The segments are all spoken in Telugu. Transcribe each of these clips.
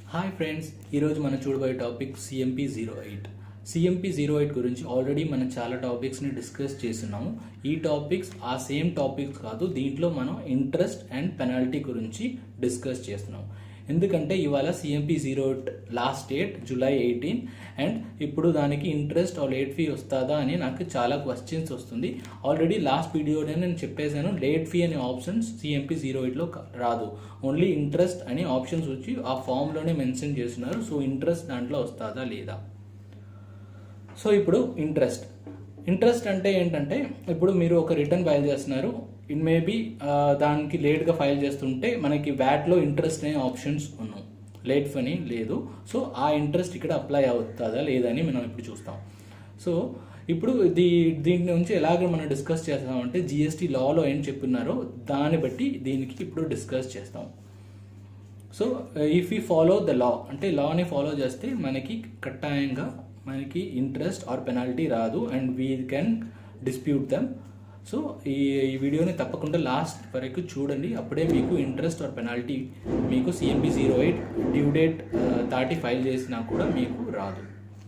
హాయ్ ఫ్రెండ్స్ ఈరోజు మనం చూడబోయే topic CMP zero eight CMP zero eight గురించి ఆల్రెడీ మనం చాలా టాపిక్స్ని డిస్కస్ చేస్తున్నాము ఈ టాపిక్స్ ఆ సేమ్ టాపిక్స్ కాదు దీంట్లో మనం ఇంట్రెస్ట్ అండ్ పెనాల్టీ గురించి డిస్కస్ చేస్తున్నాం ఎందుకంటే ఇవాళ CMP zero last date July eighteen and ఇప్పుడు దానికి ఇంట్రెస్ట్ ఆ లేట్ ఫీ వస్తుందా అని నాకు చాలా క్వశ్చన్స్ వస్తుంది ఆల్రెడీ లాస్ట్ వీడియోనే నేను చెప్పేశాను లేట్ ఫీ అనే ఆప్షన్స్ సిఎంపి జీరో ఎయిట్లో రాదు ఓన్లీ ఇంట్రెస్ట్ అనే ఆప్షన్స్ వచ్చి ఆ ఫామ్లోనే మెన్షన్ చేస్తున్నారు సో ఇంట్రెస్ట్ దాంట్లో వస్తుందా లేదా సో ఇప్పుడు ఇంట్రెస్ట్ ఇంట్రెస్ట్ అంటే ఏంటంటే ఇప్పుడు మీరు ఒక రిటర్న్ ఫైల్ చేస్తున్నారు ఇట్ మే బి దానికి లేట్గా ఫైల్ చేస్తుంటే మనకి వ్యాట్లో ఇంట్రెస్ట్ అనే ఆప్షన్స్ ఉన్నాం లేట్ ఫనీ లేదు సో ఆ ఇంట్రెస్ట్ ఇక్కడ అప్లై అవుతుందా లేదని మనం ఇప్పుడు చూస్తాం సో ఇప్పుడు దీ దీని నుంచి ఎలాగ మనం డిస్కస్ చేస్తామంటే జిఎస్టీ లాలో ఏం చెప్పినారో దాన్ని బట్టి దీనికి ఇప్పుడు డిస్కస్ చేస్తాం so if you follow the law అంటే లాని ఫాలో చేస్తే మనకి కట్టాయంగా మనకి ఇంట్రెస్ట్ ఆర్ పెనాల్టీ రాదు and we can dispute them so ఈ ఈ వీడియోని తప్పకుండా లాస్ట్ వరకు చూడండి అప్పుడే మీకు ఇంట్రెస్ట్ ఆర్ పెనాల్టీ మీకు CMP zero eight due date దాటి ఫైల్ చేసినా కూడా మీకు రాదు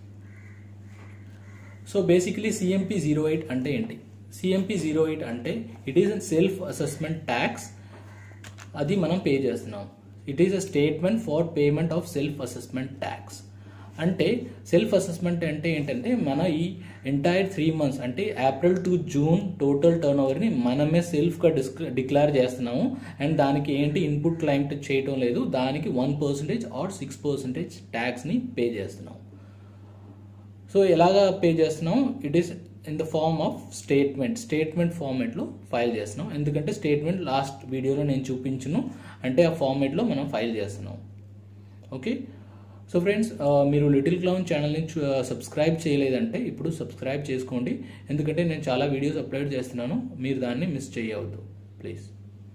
so basically CMP zero eight అంటే ఏంటి సిఎంపి జీరో ఎయిట్ అంటే it is an self assessment tax అది మనం పే చేస్తున్నాం it is a statement for payment of self assessment tax అంటే సెల్ఫ్ అసెస్మెంట్ అంటే ఏంటంటే మన ఈ ఎంటైర్ త్రీ మంత్స్ అంటే April to June total turn ఓవర్ని మనమే సెల్ఫ్గా డిస్క్ డిక్లేర్ చేస్తున్నాము అండ్ దానికి ఏంటి ఇన్పుట్ క్లైమ్ చేయటం లేదు దానికి one percentage or six percentage ట్యాక్స్ని పే చేస్తున్నాం సో ఎలాగా పే చేస్తున్నాం it is in the form of statement statement ఫార్మేట్లో ఫైల్ చేస్తున్నాం ఎందుకంటే స్టేట్మెంట్ లాస్ట్ వీడియోలో నేను చూపించును అంటే ఆ ఫార్మేట్లో మనం ఫైల్ చేస్తున్నాం ఓకే సో ఫ్రెండ్స్ మీరు లిటిల్ క్లౌన్ ఛానల్ని సబ్స్క్రైబ్ చేయలేదంటే ఇప్పుడు సబ్స్క్రైబ్ చేసుకోండి ఎందుకంటే నేను చాలా వీడియోస్ అప్లోడ్ చేస్తున్నాను మీరు దాన్ని మిస్ చేయవద్దు ప్లీజ్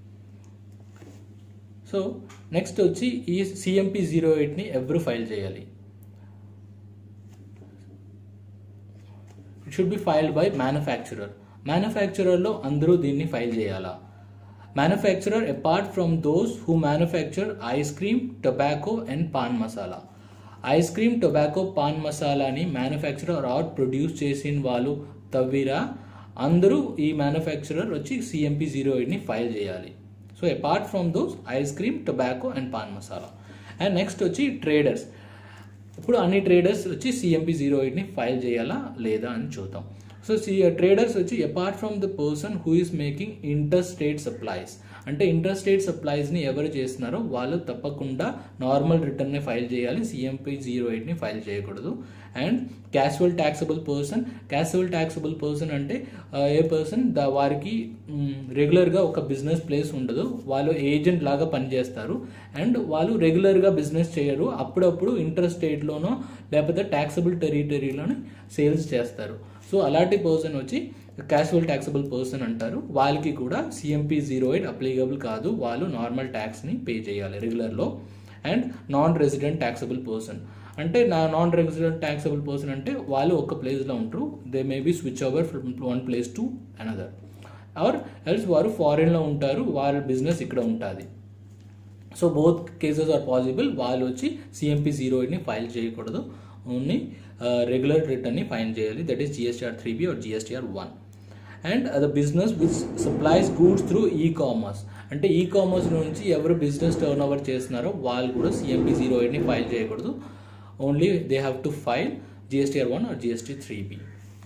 సో నెక్స్ట్ వచ్చి ఈ సిఎంపి జీరో ఎయిట్ని ఎవరు ఫైల్ చేయాలి it should be filed by manufacturer మ్యానుఫ్యాక్చరర్లో అందరూ దీన్ని ఫైల్ చేయాలా manufacturer apart from those who manufacture ice cream tobacco and pan masala ice cream tobacco pan మసాలాని మ్యానుఫ్యాక్చరర్ ఆర్ ప్రొడ్యూస్ చేసిన వాళ్ళు తవ్విరా అందరూ ఈ మ్యానుఫ్యాక్చరర్ వచ్చి సిఎంపి జీరో ఎయిట్ని ఫైల్ చేయాలి so apart from those ice cream tobacco and pan masala and next వచ్చి ట్రేడర్స్ ఇప్పుడు అన్ని ట్రేడర్స్ వచ్చి సిఎంపి జీరో ఎయిట్ని ఫైల్ చేయాలా లేదా అని చూద్దాం సో సి ట్రేడర్స్ వచ్చి apart from the person who is making interstate supplies అంటే ఇంటర్ స్టేట్ సప్లైస్ని ఎవరు చేస్తున్నారో వాళ్ళు తప్పకుండా నార్మల్ రిటర్న్ని ఫైల్ చేయాలి సిఎంపి జీరో ఎయిట్ని ఫైల్ చేయకూడదు and casual taxable person casual taxable person అంటే ఏ పర్సన్ ద వారికి రెగ్యులర్గా ఒక బిజినెస్ ప్లేస్ ఉండదు వాళ్ళు ఏజెంట్ లాగా పనిచేస్తారు అండ్ వాళ్ళు రెగ్యులర్గా బిజినెస్ చేయరు అప్పుడప్పుడు ఇంటర్ స్టేట్లోనో లేకపోతే ట్యాక్సబుల్ టెరిటరీలోనే సేల్స్ చేస్తారు సో అలాంటి పర్సన్ వచ్చి క్యాషువల్ ట్యాక్సబుల్ పర్సన్ అంటారు వాళ్ళకి కూడా సిఎంపి జీరో ఎయిట్ అప్లికబుల్ కాదు వాళ్ళు నార్మల్ ట్యాక్స్ని పే చేయాలి రెగ్యులర్లో and non resident taxable person అంటే నా నాన్ రెసిడెంట్ ట్యాక్సబుల్ పర్సన్ అంటే వాళ్ళు ఒక ప్లేస్లో ఉంటారు they may be switch over from one place to another or else వారు ఫారిన్లో ఉంటారు వాళ్ళ బిజినెస్ ఇక్కడ ఉంటుంది so both cases are possible వాళ్ళు వచ్చి సిఎంపి జీరో ఎయిట్ని ఫైల్ చేయకూడదు ఓన్లీ రెగ్యులర్ రిటర్న్ని ఫైన్ చేయాలి that is GSTR three B or GSTR one and the business which supplies goods through e commerce అంటే ఈ కామర్స్ నుంచి ఎవరు బిజినెస్ టర్న్ ఓవర్ చేస్తున్నారో వాళ్ళు కూడా సిఎంపి జీరో ఎయిట్ని ఫైల్ చేయకూడదు only they have to file GSTR one or GST three B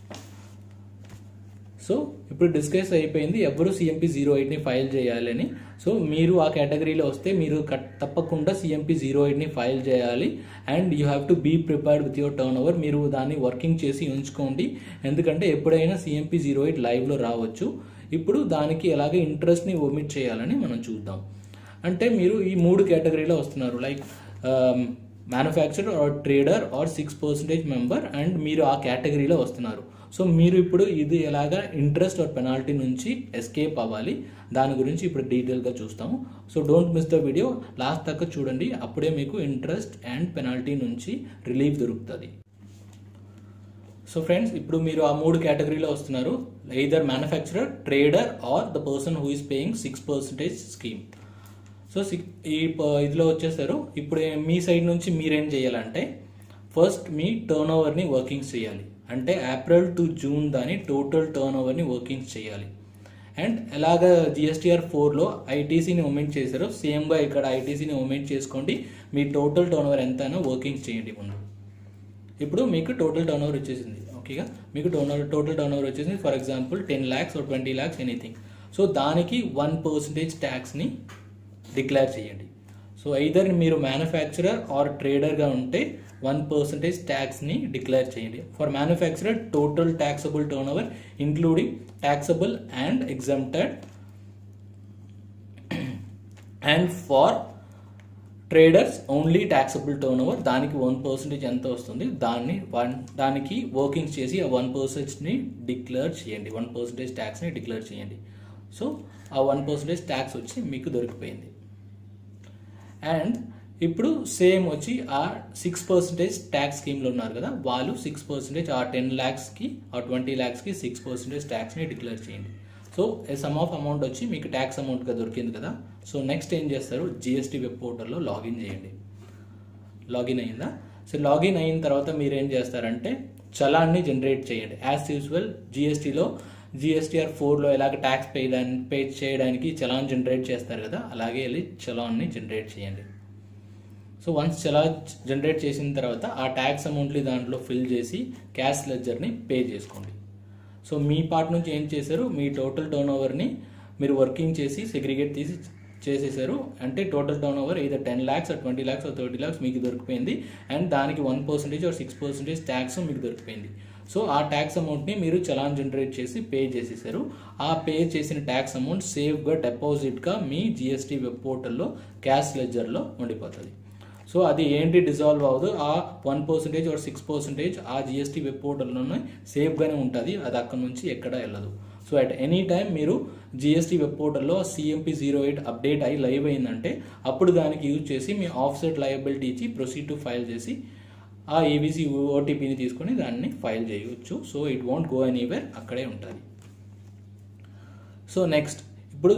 so ఇప్పుడు డిస్కస్ అయిపోయింది ఎవరు సిఎంపి జీరో ఎయిట్ని ఫైల్ చేయాలని సో మీరు ఆ కేటగిరీలో వస్తే మీరు తప్పకుండా సిఎంపి జీరో ఎయిట్ని ఫైల్ చేయాలి and you have to be prepared with your turnover మీరు దాన్ని వర్కింగ్ చేసి ఉంచుకోండి ఎందుకంటే ఎప్పుడైనా సిఎంపి జీరో ఎయిట్ లైవ్లో రావచ్చు ఇప్పుడు దానికి ఎలాగే ఇంట్రెస్ట్ని ఒమిట్ చేయాలని మనం చూద్దాం అంటే మీరు ఈ మూడు కేటగిరీలో వస్తున్నారు like manufacturer or trader or six percentage member and మీరు ఆ కేటగిరీలో వస్తున్నారు సో మీరు ఇప్పుడు ఇది ఎలాగా ఇంట్రెస్ట్ ఆర్ పెనాల్టీ నుంచి ఎస్కేప్ అవ్వాలి దాని గురించి ఇప్పుడు డీటెయిల్గా చూస్తాము so don't miss the video last దాకా చూడండి అప్పుడే మీకు ఇంట్రెస్ట్ అండ్ పెనాల్టీ నుంచి రిలీఫ్ దొరుకుతుంది సో ఫ్రెండ్స్ ఇప్పుడు మీరు ఆ మూడు కేటగిరీలో వస్తున్నారు either manufacturer trader or the person who is paying six percentage scheme so sick ఈ ప- ఇదిలో వచ్చేసారు ఇప్పుడు ఏ- మీ సైడ్ నుంచి మీరేం చేయాలంటే ఫస్ట్ మీ టర్న్ ఓవర్ని వర్కింగ్స్ చేయాలి అంటే ఏప్రిల్ టు జూన్ దాని టోటల్ టర్న్ ఓవర్ని వర్కింగ్స్ చేయాలి అండ్ ఎలాగ జిఎస్టీఆర్ ఫోర్లో ఐటీసీని ఒమెంట్ చేశారో సేమ్గా ఇక్కడ ఐటీసీని ఒమెంట్ చేసుకోండి మీ టోటల్ టర్న్ ఓవర్ ఎంతైనా వర్కింగ్స్ చేయండి ముందు ఇప్పుడు మీకు టోటల్ టర్న్ ఓవర్ వచ్చేసింది ఓకేగా మీకు టోనర్ టోటల్ టర్న్ ఓవర్ వచ్చేసింది for example ten lakhs or twenty lakhs anything so దానికి వన్ పర్సంటేజ్ ట్యాక్స్ని డిక్లేర్ చేయండి సో ఐదర్ మీరు మ్యానుఫ్యాక్చరర్ ఆర్ ట్రేడర్గా ఉంటే వన్ పర్సంటేజ్ ట్యాక్స్ని డిక్లేర్ చేయండి for manufacturer total taxable turnover including taxable and exempted and for traders only taxable turnover దానికి వన్ పర్సెంటేజ్ ఎంత వస్తుంది దాన్ని వన్ దానికి వర్కింగ్స్ చేసి ఆ వన్ పర్సెంట్ని డిక్లేర్ చేయండి వన్ పర్సెంటేజ్ ట్యాక్స్ని డిక్లేర్ చేయండి సో ఆ వన్ పర్సెంటేజ్ ట్యాక్స్ వచ్చి మీకు దొరికిపోయింది అండ్ ఇప్పుడు సేమ్ వచ్చి ఆ సిక్స్ పర్సెంటేజ్ ట్యాక్స్ స్కీమ్లో ఉన్నారు కదా వాళ్ళు సిక్స్ పర్సెంటేజ్ ఆ టెన్ ల్యాక్స్కి ఆ ట్వంటీ ల్యాక్స్కి సిక్స్ పర్సెంటేజ్ ట్యాక్స్ని డిక్లేర్ చేయండి సో సమ్ ఆఫ్ అమౌంట్ వచ్చి మీకు ట్యాక్స్ అమౌంట్గా దొరికింది కదా సో నెక్స్ట్ ఏం చేస్తారు జిఎస్టీ వెబ్ పోర్టల్లో లాగిన్ చేయండి లాగిన్ అయిందా సో లాగిన్ అయిన తర్వాత మీరు ఏం చేస్తారంటే చలాన్ని జనరేట్ చేయండి యాజ్ యూజువల్ జిఎస్టీలో జిఎస్టీఆర్ ఫోర్లో ఎలాగ ట్యాక్స్ పే పే చేయడానికి చలాన్ జనరేట్ చేస్తారు కదా అలాగే వెళ్ళి చలాన్ని జనరేట్ చేయండి సో వన్స్ చలా జనరేట్ చేసిన తర్వాత ఆ ట్యాక్స్ అమౌంట్ని దాంట్లో ఫిల్ చేసి క్యాష్ లెడ్జర్ని పే చేసుకోండి సో మీ పార్ట్ నుంచి ఏం చేశారు మీ టోటల్ టర్న్ ఓవర్ని మీరు వర్కింగ్ చేసి సెగ్రిగేట్ తీసి చేసేసారు అంటే total turnover either ten lakhs twenty lakhs thirty lakhs మీకు దొరికిపోయింది అండ్ దానికి one percentage or six percentage tax మీకు దొరికిపోయింది సో ఆ ట్యాక్స్ అమౌంట్ని మీరు చలాన్ జనరేట్ చేసి పే చేసేసారు ఆ పే చేసిన ట్యాక్స్ అమౌంట్ సేఫ్గా డిపాజిట్గా మీ జిఎస్టీ వెబ్ పోర్టల్లో క్యాష్ లెడ్జర్లో ఉండిపోతుంది సో అది ఏంటి డిజాల్వ్ అవ్వదు ఆ one percentage or six percentage ఆ జిఎస్టీ వెబ్ పోర్టల్లోనే సేఫ్గానే ఉంటుంది అది అక్కడ నుంచి ఎక్కడ వెళ్ళదు సో అట్ ఎనీ టైం మీరు జిఎస్టీ వెబ్ పోర్టల్లో సిఎంపి జీరో ఎయిట్ అప్డేట్ అయ్యి లైవ్ అయిందంటే అప్పుడు దానికి యూజ్ చేసి మీ ఆఫ్సెట్ లయబిలిటీ ఇచ్చి ప్రొసీడ్ టు ఫైల్ చేసి ఆ ఏబీసీ ఓటీపీని తీసుకొని దాన్ని ఫైల్ చేయవచ్చు so it want go anywhere అక్కడే ఉంటుంది సో నెక్స్ట్ ఇప్పుడు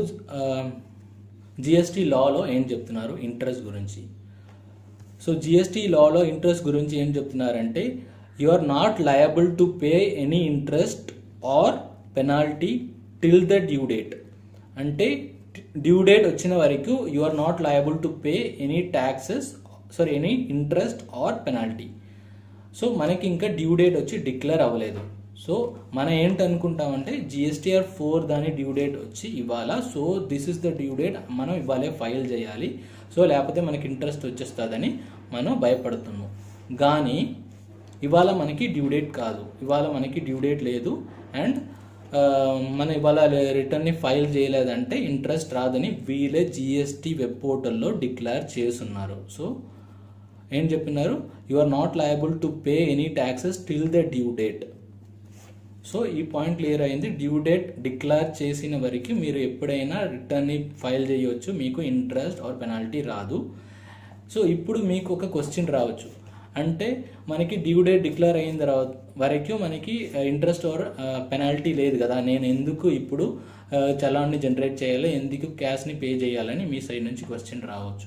జిఎస్టీ లాలో ఏం చెప్తున్నారు ఇంట్రెస్ట్ గురించి సో జిఎస్టీ లాలో ఇంట్రెస్ట్ గురించి ఏం చెప్తున్నారంటే you are not liable to pay any interest or penalty till the due date అంటే డ్యూ డేట్ వచ్చిన వరకు you are not liable to pay any taxes sorry any interest or penalty so మనకి ఇంకా డ్యూ డేట్ వచ్చి డిక్లేర్ అవ్వలేదు సో మనం ఏంటి అనుకుంటామంటే జిఎస్టీఆర్ ఫోర్ దాని డ్యూ డేట్ వచ్చి ఇవాళ so this is the due date మనం ఇవాళే ఫైల్ చేయాలి సో లేకపోతే మనకి ఇంట్రెస్ట్ వచ్చేస్తుందని మనం భయపడుతున్నాం కానీ ఇవాళ మనకి డ్యూ డేట్ కాదు ఇవాళ మనకి డ్యూ డేట్ లేదు అండ్ మనం ఇవాళ రిటర్న్ని ఫైల్ చేయలేదంటే ఇంట్రెస్ట్ రాదని వీలే జిఎస్టీ వెబ్ పోర్టల్లో డిక్లేర్ చేస్తున్నారు సో ఏం చెప్పినారు you are not liable to pay any taxes till the due date so ఈ పాయింట్ క్లియర్ అయింది డ్యూ డేట్ డిక్లేర్ చేసిన వరకు మీరు ఎప్పుడైనా రిటర్న్ని ఫైల్ చేయవచ్చు మీకు ఇంట్రెస్ట్ ఆర్ పెనాల్టీ రాదు సో ఇప్పుడు మీకు ఒక క్వశ్చన్ రావచ్చు అంటే మనకి డ్యూ డేట్ డిక్లేర్ అయిన తర్వాత వరకు మనకి ఇంట్రెస్ట్ ఆర్ పెనాల్టీ లేదు కదా నేను ఎందుకు ఇప్పుడు చలాన్ని జనరేట్ చేయాలి ఎందుకు క్యాష్ని పే చేయాలని మీ సైడ్ నుంచి క్వశ్చన్ రావచ్చు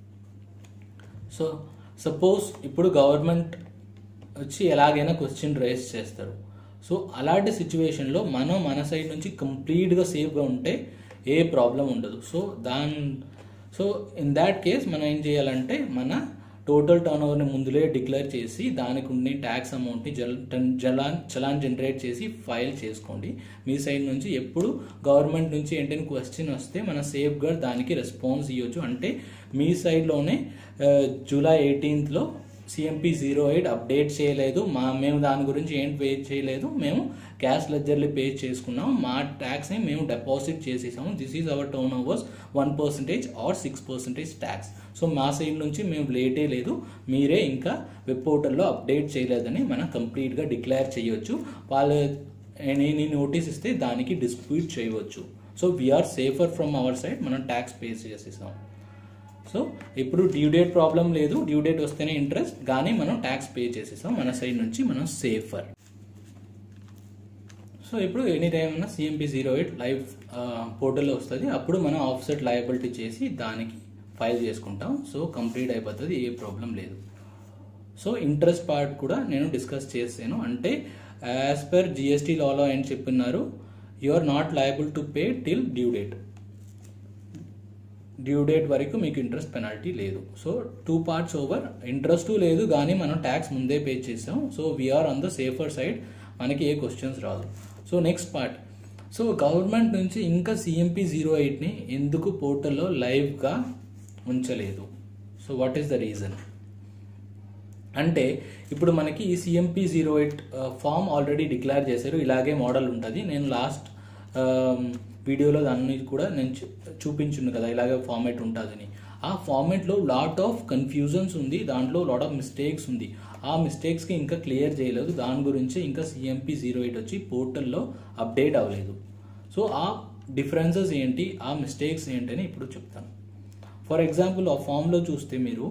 సో సపోజ్ ఇప్పుడు గవర్నమెంట్ వచ్చి ఎలాగైనా క్వశ్చన్ రైజ్ చేస్తారు సో అలాంటి సిచ్యువేషన్లో మనం మన సైడ్ నుంచి కంప్లీట్గా సేఫ్గా ఉంటే ఏ ప్రాబ్లం ఉండదు సో దాని సో ఇన్ దాట్ కేస్ మనం ఏం చేయాలంటే మన టోటల్ టర్న్ ఓవర్ని ముందులే డిక్లేర్ చేసి దానికి ఉండే ట్యాక్స్ అమౌంట్ని జల్ జలాన్ చలాన్ జనరేట్ చేసి ఫైల్ చేసుకోండి మీ సైడ్ నుంచి ఎప్పుడు గవర్నమెంట్ నుంచి ఏంటంటే క్వశ్చన్ వస్తే మన సేఫ్గా దానికి రెస్పాన్స్ ఇవ్వచ్చు అంటే మీ సైడ్లోనే జూలై ఎయిటీన్త్లో సిఎంపి జీరో ఎయిట్ అప్డేట్ చేయలేదు మా మేము దాని గురించి ఏం పే చేయలేదు మేము క్యాష్ లెజర్లీ పే చేసుకున్నాం మా ట్యాక్స్ని మేము డిపాజిట్ చేసేసాము this is our turnovers one percentage or six percentage tax so మా సైడ్ నుంచి మేము లేటే లేదు మీరే ఇంకా వెబ్ పోర్టల్లో అప్డేట్ చేయలేదని మనం కంప్లీట్గా డిక్లేర్ చేయొచ్చు వాళ్ళు ఎనీ నోటీస్ ఇస్తే దానికి డిస్ప్యూట్ చేయవచ్చు so we are safer from our side మనం ట్యాక్స్ పే చేసేసాం సో ఇప్పుడు డ్యూ డేట్ ప్రాబ్లం లేదు డ్యూ డేట్ వస్తేనే ఇంట్రెస్ట్ కానీ మనం ట్యాక్స్ పే చేసేసాం మన సైడ్ నుంచి మనం సేఫర్ సో ఇప్పుడు any time CMP zero eight live పోర్టల్లో వస్తుంది అప్పుడు మనం ఆఫ్సెట్ లయబిలిటీ చేసి దానికి ఫైల్ చేసుకుంటాం సో కంప్లీట్ అయిపోతుంది ఏ ప్రాబ్లం లేదు సో ఇంట్రెస్ట్ పార్ట్ కూడా నేను డిస్కస్ చేసాను అంటే యాజ్ పర్ జిఎస్టీ లాలో ఏం చెప్పినారు you are not liable to pay till due date due date వరకు మీకు ఇంట్రెస్ట్ పెనాల్టీ లేదు so two parts over interest లేదు కానీ మనం ట్యాక్స్ ముందే పే చేసాం so we are on the safer side మనకి ఏ క్వశ్చన్స్ రాదు so next part so government నుంచి ఇంకా సిఎంపి జీరో ఎయిట్ని ఎందుకు పోర్టల్లో లైవ్గా ఉంచలేదు so what is the reason అంటే ఇప్పుడు మనకి ఈ CMP zero eight form already declare చేశారు ఇలాగే మోడల్ ఉంటుంది నేను లాస్ట్ వీడియోలో దాన్ని కూడా నేను చూ- చూపించును కదా ఇలాగే ఫార్మేట్ ఉంటుందని ఆ ఫార్మేట్లో లాట్ ఆఫ్ కన్ఫ్యూజన్స్ ఉంది దాంట్లో లాట్ ఆఫ్ మిస్టేక్స్ ఉంది ఆ మిస్టేక్స్కి ఇంకా క్లియర్ చేయలేదు దాని గురించి ఇంకా సిఎంపి జీరో ఎయిట్ వచ్చి పోర్టల్లో అప్డేట్ అవ్వలేదు సో ఆ డిఫరెన్సెస్ ఏంటి ఆ మిస్టేక్స్ ఏంటని ఇప్పుడు చెప్తాను ఫర్ ఎగ్జాంపుల్ ఆ ఫామ్లో చూస్తే మీరు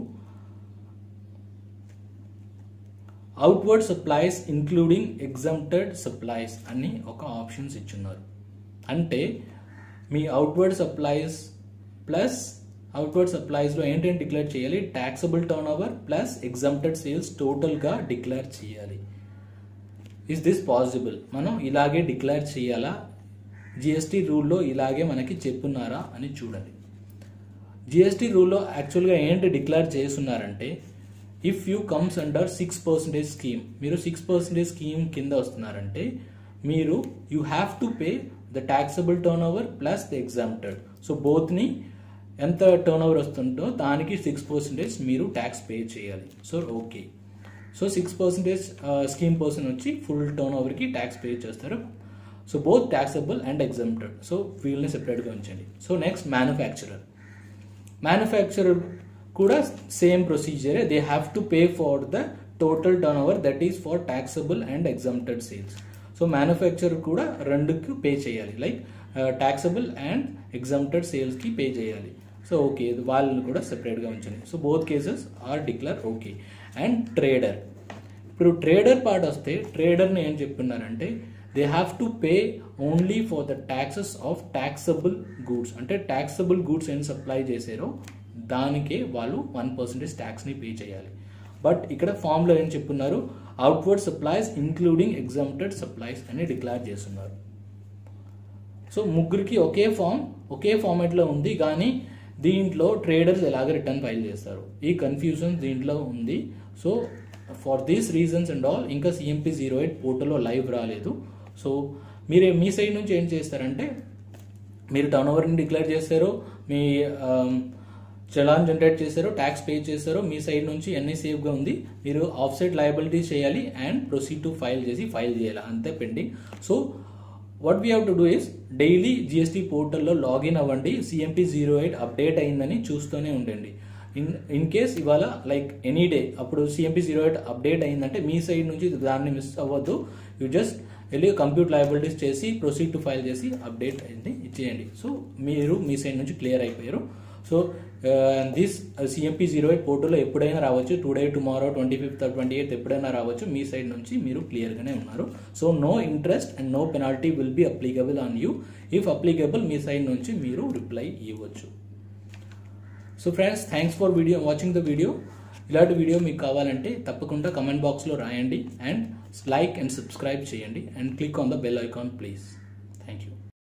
outward supplies including exempted supplies అని ఒక ఆప్షన్స్ ఇచ్చున్నారు అంటే మీ అవుట్వర్డ్ సప్లైస్ ప్లస్ అవుట్వర్డ్ సప్లైస్లో ఏంటంటే డిక్లేర్ చేయాలి taxable turnover plus exempted sales టోటల్గా డిక్లేర్ చేయాలి ఇస్ దిస్ పాసిబుల్ మనం ఇలాగే డిక్లేర్ చేయాలా జిఎస్టీ రూల్లో ఇలాగే మనకి చెప్పున్నారా అని చూడండి జిఎస్టీ రూల్లో యాక్చువల్గా ఏంటి డిక్లేర్ చేస్తున్నారంటే if you comes under six percentage scheme మీరు సిక్స్ పర్సెంటేజ్ స్కీమ్ కింద వస్తున్నారంటే మీరు you have to pay the taxable turnover plus the exempted so బోత్ని ఎంత టర్న్ ఓవర్ వస్తుందో దానికి సిక్స్ పర్సెంటేజ్ మీరు ట్యాక్స్ పే చేయాలి so okay so six percentage scheme person వచ్చి ఫుల్ టర్న్ ఓవర్కి ట్యాక్స్ పే చేస్తారు so both taxable and exempted so వీళ్ళని సెపరేట్గా ఉంచండి సో నెక్స్ట్ మ్యానుఫ్యాక్చరర్ మ్యానుఫ్యాక్చరర్ కూడా సేమ్ ప్రొసీజరే they have to pay for the total turnover that is for taxable and exempted sales so manufacturer కూడా రెండుకి పే చేయాలి లైక్ ట్యాక్సబుల్ అండ్ ఎగ్జామ్టెడ్ సేల్స్కి పే చేయాలి సో ఓకే వాళ్ళని కూడా సెపరేట్గా ఉంచండి so both cases are declare okay and trader ఇప్పుడు ట్రేడర్ పార్ట్ వస్తే ట్రేడర్ని ఏం చెప్తున్నారంటే they have to pay only for the taxes of taxable goods అంటే ట్యాక్సబుల్ గూడ్స్ ఏం సప్లై చేశారో దానికే వాళ్ళు వన్ పర్సెంటేజ్ ట్యాక్స్ని పే చేయాలి బట్ ఇక్కడ ఫామ్లో ఏం చెప్పున్నారు outward supplies including exempted supplies అని డిక్లేర్ చేస్తున్నారు సో ముగ్గురికి ఒకే ఫామ్ ఒకే ఫార్మాట్లో ఉంది కానీ దీంట్లో ట్రేడర్స్ ఎలాగ రిటర్న్ ఫైల్ చేస్తారు ఈ కన్ఫ్యూజన్ దీంట్లో ఉంది so for these reasons and all ఇంకా సిఎంపి జీరో ఎయిట్ పోర్టల్లో లైవ్ రాలేదు సో మీరే మీ సైడ్ నుంచి ఏం చేస్తారంటే మీరు టర్న్ ఓవర్ని డిక్లేర్ చేస్తారు మీ చలాన్ జనరేట్ చేశారు ట్యాక్స్ పే చేశారు మీ సైడ్ నుంచి ఎన్ని సేఫ్గా ఉంది మీరు ఆఫ్ సైడ్ లయబిలిటీ చేయాలి అండ్ ప్రొసీడ్ టు ఫైల్ చేసి ఫైల్ చేయాలి అంతే pending so what we have to do is daily GST పోర్టల్లో లాగిన్ అవ్వండి సిఎంపి జీరో ఎయిట్ అప్డేట్ అయిందని చూస్తూనే ఉండండి ఇన్ ఇన్ కేస్ ఇవాళ లైక్ ఎనీ డే అప్పుడు సిఎంపి జీరో ఎయిట్ అప్డేట్ అయిందంటే మీ సైడ్ నుంచి దాన్ని మిస్ అవ్వద్దు యూ జస్ట్ వెళ్ళి కంప్యూటర్ లయబిలిటీస్ చేసి ప్రొసీడ్ టు ఫైల్ చేసి అప్డేట్ అయింది ఇచ్చేయండి సో మీరు మీ సైడ్ నుంచి క్లియర్ అయిపోయారు so this CMP zero eight పోర్టల్లో ఎప్పుడైనా రావచ్చు today tomorrow twenty fifth twenty eighth ఎప్పుడైనా రావచ్చు మీ సైడ్ నుంచి మీరు క్లియర్గానే ఉన్నారు so no interest and no penalty will be applicable on you if applicable మీ సైడ్ నుంచి మీరు రిప్లై ఇవ్వచ్చు so friends thanks for video watching the video ఇలాంటి వీడియో మీకు కావాలంటే తప్పకుండా కమెంట్ బాక్స్లో రాయండి అండ్ లైక్ అండ్ సబ్స్క్రైబ్ చేయండి and click on the bell icon please